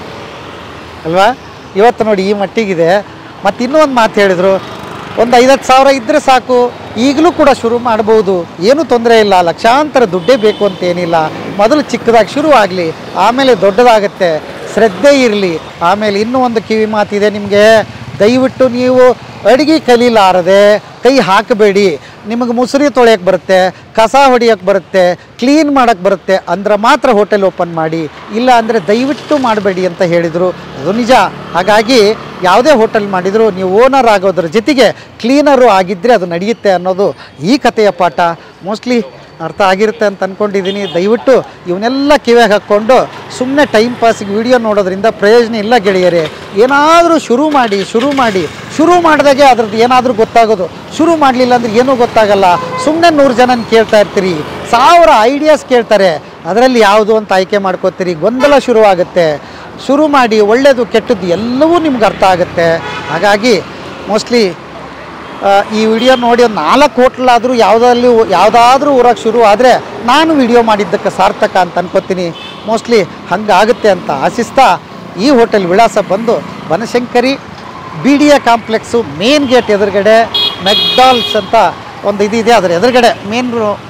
ಅಲ್ವಾ ಇವತ್ತು ನೋಡಿ ಈ ಮಟ್ಟಿಗಿದೆ ಮತ್ತು ಇನ್ನೂ ಒಂದು ಮಾತು ಹೇಳಿದರು ಒಂದು ಐವತ್ತು ಸಾವಿರ ಇದ್ದರೆ ಸಾಕು ಈಗಲೂ ಕೂಡ ಶುರು ಮಾಡ್ಬೋದು ಏನೂ ತೊಂದರೆ ಇಲ್ಲ ಲಕ್ಷಾಂತರ ದುಡ್ಡೇ ಬೇಕು ಅಂತ ಏನಿಲ್ಲ ಮೊದಲು ಚಿಕ್ಕದಾಗಿ ಶುರು ಆಗಲಿ ಆಮೇಲೆ ದೊಡ್ಡದಾಗತ್ತೆ ಶ್ರದ್ಧೆ ಇರಲಿ ಆಮೇಲೆ ಇನ್ನೂ ಒಂದು ಕಿವಿ ಮಾತಿದೆ ನಿಮಗೆ ದಯವಿಟ್ಟು ನೀವು ಅಡುಗೆ ಕಲೀಲಾರದೆ ಕೈ ಹಾಕಬೇಡಿ ನಿಮಗೆ ಮುಸುರಿ ತೊಳೆಯೋಕ್ಕೆ ಬರುತ್ತೆ ಕಸ ಹೊಡಿಯೋಕ್ಕೆ ಬರುತ್ತೆ ಕ್ಲೀನ್ ಮಾಡೋಕ್ಕೆ ಬರುತ್ತೆ ಅಂದ್ರೆ ಮಾತ್ರ ಹೋಟೆಲ್ ಓಪನ್ ಮಾಡಿ ಇಲ್ಲ ಅಂದರೆ ದಯವಿಟ್ಟು ಮಾಡಬೇಡಿ ಅಂತ ಹೇಳಿದರು ಅದು ನಿಜ ಹಾಗಾಗಿ ಯಾವುದೇ ಹೋಟೆಲ್ ಮಾಡಿದರೂ ನೀವು ಓನರ್ ಆಗೋದ್ರ ಜೊತೆಗೆ ಕ್ಲೀನರು ಆಗಿದ್ದರೆ ಅದು ನಡೆಯುತ್ತೆ ಅನ್ನೋದು ಈ ಕಥೆಯ ಪಾಠ ಮೋಸ್ಟ್ಲಿ ಅರ್ಥ ಆಗಿರುತ್ತೆ ಅಂತ ಅಂದ್ಕೊಂಡಿದ್ದೀನಿ ದಯವಿಟ್ಟು ಇವನ್ನೆಲ್ಲ ಕಿವಿಯಾಗಿ ಹಾಕ್ಕೊಂಡು ಸುಮ್ಮನೆ ಟೈಮ್ ಪಾಸಿಗೆ ವಿಡಿಯೋ ನೋಡೋದ್ರಿಂದ ಪ್ರಯೋಜನ ಇಲ್ಲ ಗೆಳೆಯರೇ ಏನಾದರೂ ಶುರು ಮಾಡಿ ಶುರು ಮಾಡಿ ಶುರು ಮಾಡಿದಾಗೆ ಅದ್ರದ್ದು ಏನಾದರೂ ಗೊತ್ತಾಗೋದು ಶುರು ಮಾಡಲಿಲ್ಲ ಅಂದ್ರೆ ಏನೂ ಗೊತ್ತಾಗಲ್ಲ ಸುಮ್ಮನೆ ನೂರು ಜನ ಕೇಳ್ತಾ ಇರ್ತೀರಿ ಸಾವಿರ ಐಡಿಯಾಸ್ ಕೇಳ್ತಾರೆ ಅದರಲ್ಲಿ ಯಾವುದು ಅಂತ ಆಯ್ಕೆ ಮಾಡ್ಕೋತೀರಿ ಗೊಂದಲ ಶುರುವಾಗುತ್ತೆ ಶುರು ಮಾಡಿ ಒಳ್ಳೆಯದು ಕೆಟ್ಟದ್ದು ಎಲ್ಲವೂ ನಿಮ್ಗೆ ಅರ್ಥ ಆಗುತ್ತೆ ಹಾಗಾಗಿ ಮೋಸ್ಟ್ಲಿ ಆ, ಈ ವಿಡಿಯೋ ನೋಡಿ ಒಂದು ನಾಲ್ಕು ಹೋಟ್ಲಾದರೂ ಯಾವುದಲ್ಲಿ ಯಾವುದಾದ್ರೂ ಊರಾಗ ಶುರು ಆದರೆ ನಾನು ವಿಡಿಯೋ ಮಾಡಿದ್ದಕ್ಕೆ ಸಾರ್ಥಕ ಅಂತ ಅನ್ಕೋತೀನಿ ಮೋಸ್ಟ್ಲಿ ಹಂಗಾಗುತ್ತೆ ಅಂತ ಆಶಿಸ್ತಾ ಈ ಹೋಟೆಲ್ ವಿಳಾಸ ಬಂದು Banashankari B D A complex main gate ಎದುರುಗಡೆ ಮೆಕ್ಡಾಲ್ಸ್ ಅಂತ ಒಂದು ಇದಿದೆ ಅದರ ಎದುರುಗಡೆ ಮೇನ್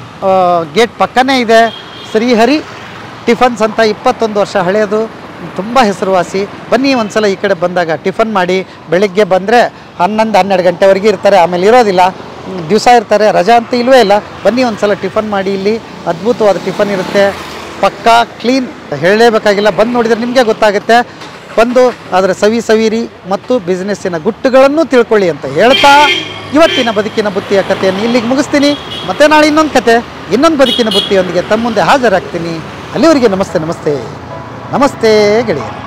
ಗೇಟ್ ಪಕ್ಕನೇ ಇದೆ ಶ್ರೀಹರಿ ಟಿಫನ್ಸ್ ಅಂತ ಇಪ್ಪತ್ತೊಂದು ವರ್ಷ ಹಳೆಯದು ತುಂಬ ಹೆಸರುವಾಸಿ ಬನ್ನಿ ಒಂದ್ಸಲ ಈ ಕಡೆ ಬಂದಾಗ ಟಿಫನ್ ಮಾಡಿ ಬೆಳಿಗ್ಗೆ ಬಂದರೆ ಹನ್ನೊಂದು ಹನ್ನೆರಡು ಗಂಟೆವರೆಗೆ ಇರ್ತಾರೆ ಆಮೇಲೆ ಇರೋದಿಲ್ಲ ದಿವಸ ಇರ್ತಾರೆ ರಜಾ ಅಂತ ಇಲ್ವೇ ಇಲ್ಲ ಬನ್ನಿ ಒಂದ್ಸಲ ಟಿಫನ್ ಮಾಡಿ ಇಲ್ಲಿ ಅದ್ಭುತವಾದ ಟಿಫನ್ ಇರುತ್ತೆ ಪಕ್ಕಾ ಕ್ಲೀನ್ ಹೇಳಲೇಬೇಕಾಗಿಲ್ಲ ಬಂದು ನೋಡಿದರೆ ನಿಮಗೆ ಗೊತ್ತಾಗುತ್ತೆ ಬಂದು ಅದರ ಸವಿ ಸವಿರಿ ಮತ್ತು ಬಿಸ್ನೆಸ್ಸಿನ ಗುಟ್ಟುಗಳನ್ನು ತಿಳ್ಕೊಳ್ಳಿ ಅಂತ ಹೇಳ್ತಾ ಇವತ್ತಿನ ಬದುಕಿನ ಬುತ್ತಿಯ ಕಥೆಯನ್ನು ಇಲ್ಲಿಗೆ ಮುಗಿಸ್ತೀನಿ ಮತ್ತೆ ನಾಳೆ ಇನ್ನೊಂದು ಕತೆ ಇನ್ನೊಂದು ಬದುಕಿನ ಬುತ್ತಿಯೊಂದಿಗೆ ತಮ್ಮ ಮುಂದೆ ಹಾಜರಾಗ್ತೀನಿ ಅಲ್ಲಿವರೆಗೆ ನಮಸ್ತೆ ನಮಸ್ತೆ ನಮಸ್ತೆ ಗೆಳೆಯರು